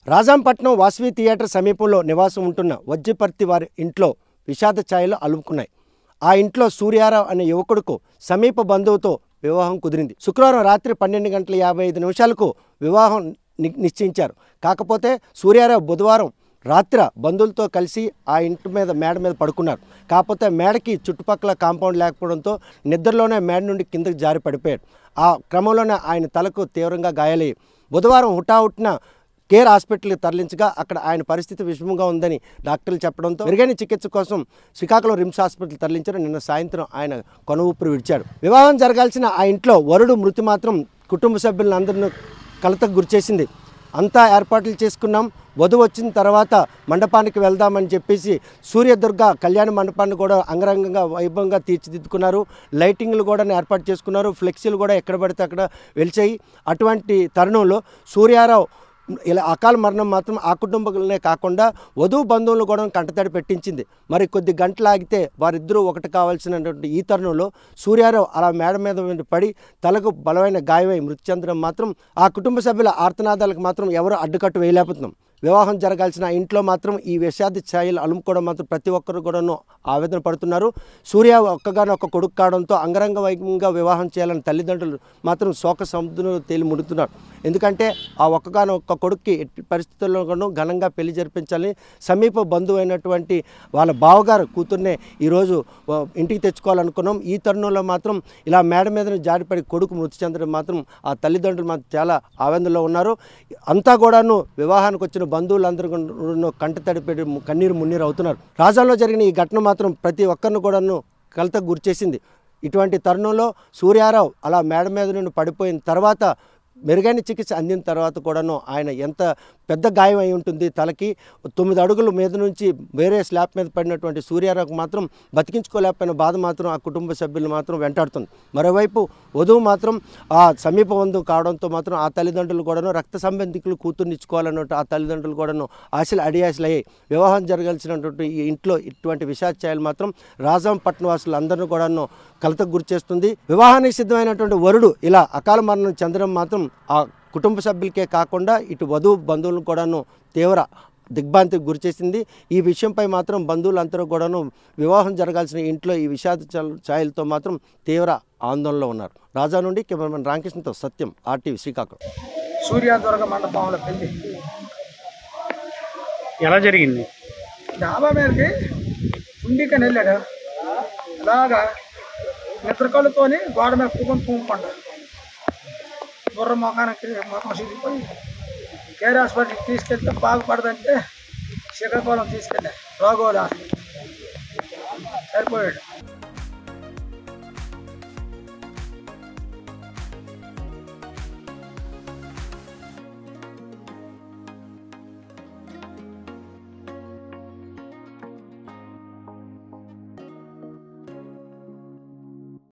రాజాంపట్నం Vasavi theatre సమీపంలో నివాసం ఉంటున్న వజ్జిపర్తి వారి ఇంట్లో విషాద ఛాయలు అలుముకున్నాయి ఆ ఇంట్లో సూర్యారావు అనే యువకుడుకు సమీప బంధువుతో వివాహం కుదిరింది శుక్రవారం రాత్రి పన్నెండు గంటల యాభై ఐదు నిమిషాలకు వివాహం ని- నిశ్చయించారు కాకపోతే సూర్యారావు బుధవారం రాత్రి బంధువులతో కలిసి ఆ ఇంటి మీద మేడ మీద పడుకున్నారు కాకపోతే మేడకి చుట్టుపక్కల కాంపౌండ్ లేకపోవడంతో నిద్రలోనే మేడ నుండి కిందకి జారి పడిపోయాడు ఆ క్రమంలోనే ఆయన తలకు తీవ్రంగా గాయాలయ్యాయి బుధవారం హుటాహుటిన కేర్ హాస్పిటల్కి తరలించగా అక్కడ ఆయన పరిస్థితి విషమంగా ఉందని డాక్టర్లు చెప్పడంతో మెరుగైన చికిత్స కోసం శ్రీకాకుళం రిమ్స్ హాస్పిటల్ తరలించారు నిన్న సాయంత్రం ఆయన కొన ఊపిరి విడిచాడు వివాహం జరగాల్సిన ఆ ఇంట్లో వరుడు మృతి మాత్రం కుటుంబ సభ్యులందరినీ కలతకు గురిచేసింది అంతా ఏర్పాట్లు చేసుకున్నాం వధువు వచ్చిన తర్వాత మండపానికి వెళ్దామని చెప్పేసి సూర్యదుర్గ కళ్యాణ మండపాన్ని కూడా అంగరంగంగా వైభవంగా తీర్చిదిద్దుకున్నారు లైటింగ్లు కూడా ఏర్పాటు చేసుకున్నారు ఫ్లెక్సీలు కూడా ఎక్కడ పడితే అక్కడ వెలిచాయి అటువంటి తరుణంలో సూర్యారావు ఇలా అకాల మరణం మాత్రం ఆ కుటుంబంలోనే కాకుండా వధువు బంధువులు కూడా కంటతడి పెట్టించింది మరి కొద్ది గంటలు ఆగితే వారిద్దరూ ఒకటి కావాల్సినటువంటి ఈ తరుణంలో సూర్యారావు అలా మేడ మీద నుండి పడి తలకు బలమైన గాయమై మృతి చెందడం మాత్రం ఆ కుటుంబ సభ్యుల ఆర్తనాదాలకు మాత్రం ఎవరు అడ్డుకట్టు వేయలేకపోతున్నాం వివాహం జరగాల్సిన ఆ ఇంట్లో మాత్రం ఈ విషాద ఛాయలు అలుముకోవడం మాత్రం ప్రతి ఒక్కరు కూడాను ఆవేదన పడుతున్నారు సూర్య ఒక్కగానొక్క కొడుకు కావడంతో అంగరంగ వైభవంగా వివాహం చేయాలని తల్లిదండ్రులు మాత్రం శోక సముద్రంలో తేలి ముడుతున్నారు ఎందుకంటే ఆ ఒక్కగానొక్క కొడుక్కి ఎట్టి పరిస్థితుల్లో కూడా ఘనంగా పెళ్లి జరిపించాలని సమీప బంధువు అయినటువంటి వాళ్ళ బావగారు కూతుర్నే ఈరోజు ఆ, ఇంటికి తెచ్చుకోవాలనుకున్నాం ఈ తరుణంలో మాత్రం ఇలా మేడ మీద జారిపడి కొడుకు మృతి చెందడం మాత్రం ఆ తల్లిదండ్రులు మాత్రం చాలా ఆవేదనలో ఉన్నారు అంతా కూడాను వివాహానికి వచ్చిన బంధువులందరూ కూడాను కంట తడిపెట్టి కన్నీరు మున్నీరు అవుతున్నారు రాజాలో జరిగిన ఈ ఘటన మాత్రం ప్రతి ఒక్కరిని కూడాను కలతకు గురిచేసింది ఇటువంటి తరుణంలో సూర్యారావు అలా మేడ మీద నుండి పడిపోయిన తర్వాత మెరుగైన చికిత్స అందిన తర్వాత కూడాను ఆయన ఎంత పెద్ద గాయం అయి ఉంటుంది తలకి తొమ్మిది అడుగుల మీద నుంచి వేరే స్లాబ్ మీద పడినటువంటి సూర్యారావుకు మాత్రం బతికించుకోలేకపోయిన బాధ మాత్రం ఆ కుటుంబ సభ్యులు మాత్రం వెంటాడుతుంది మరోవైపు వధువు మాత్రం ఆ సమీప బంధువు కావడంతో మాత్రం ఆ తల్లిదండ్రులు కూడాను రక్త సంబంధికులు కూతుర్నిచ్చుకోవాలన్నట్టు ఆ తల్లిదండ్రులు కూడాను ఆశలు అడియాశలు అయ్యాయి వివాహం జరగాల్సినటువంటి ఈ ఇంట్లో ఇటువంటి విషాచాయాలు మాత్రం రాజాం పట్టణవాసులు అందరినీ కూడాను కలతకు గురి చేస్తుంది వివాహానికి సిద్ధమైనటువంటి వరుడు ఇలా అకాల మరణం చెందడం మాత్రం ఆ కుటుంబ సభ్యులకే కాకుండా ఇటు వధువు బంధువులను కూడాను తీవ్ర దిగ్భ్రాంతికి గురిచేసింది ఈ విషయంపై మాత్రం బంధువులందరూ కూడాను వివాహం జరగాల్సిన ఇంట్లో ఈ విషాద ఛాయల్- ఛాయలతో మాత్రం తీవ్ర ఆందోళనలో ఉన్నారు రాజా నుండి కెమెరామెన్ రామకృష్ణతో సత్యం ఆర్టీవీ శ్రీకాకుళం సూర్యాదుర్గ మండపంలో పెళ్లి ఎలా జరిగింది డాబా మీదకి ఉండికని వెళ్ళాడు అలాగా నిద్రకళ్ళతోని గోడ మీద పువ్వుని తుమ్ముకుంటా బుర్ర మొఖానికి మొఖం సిగిపోయి కేర్ హాస్పిటల్కి తీసుకెళ్తే బాగుపడదంటే శ్రీకాకుళం తీసుకెళ్ళా రోగోలు హాస్పిటల్ సరిపోయాడు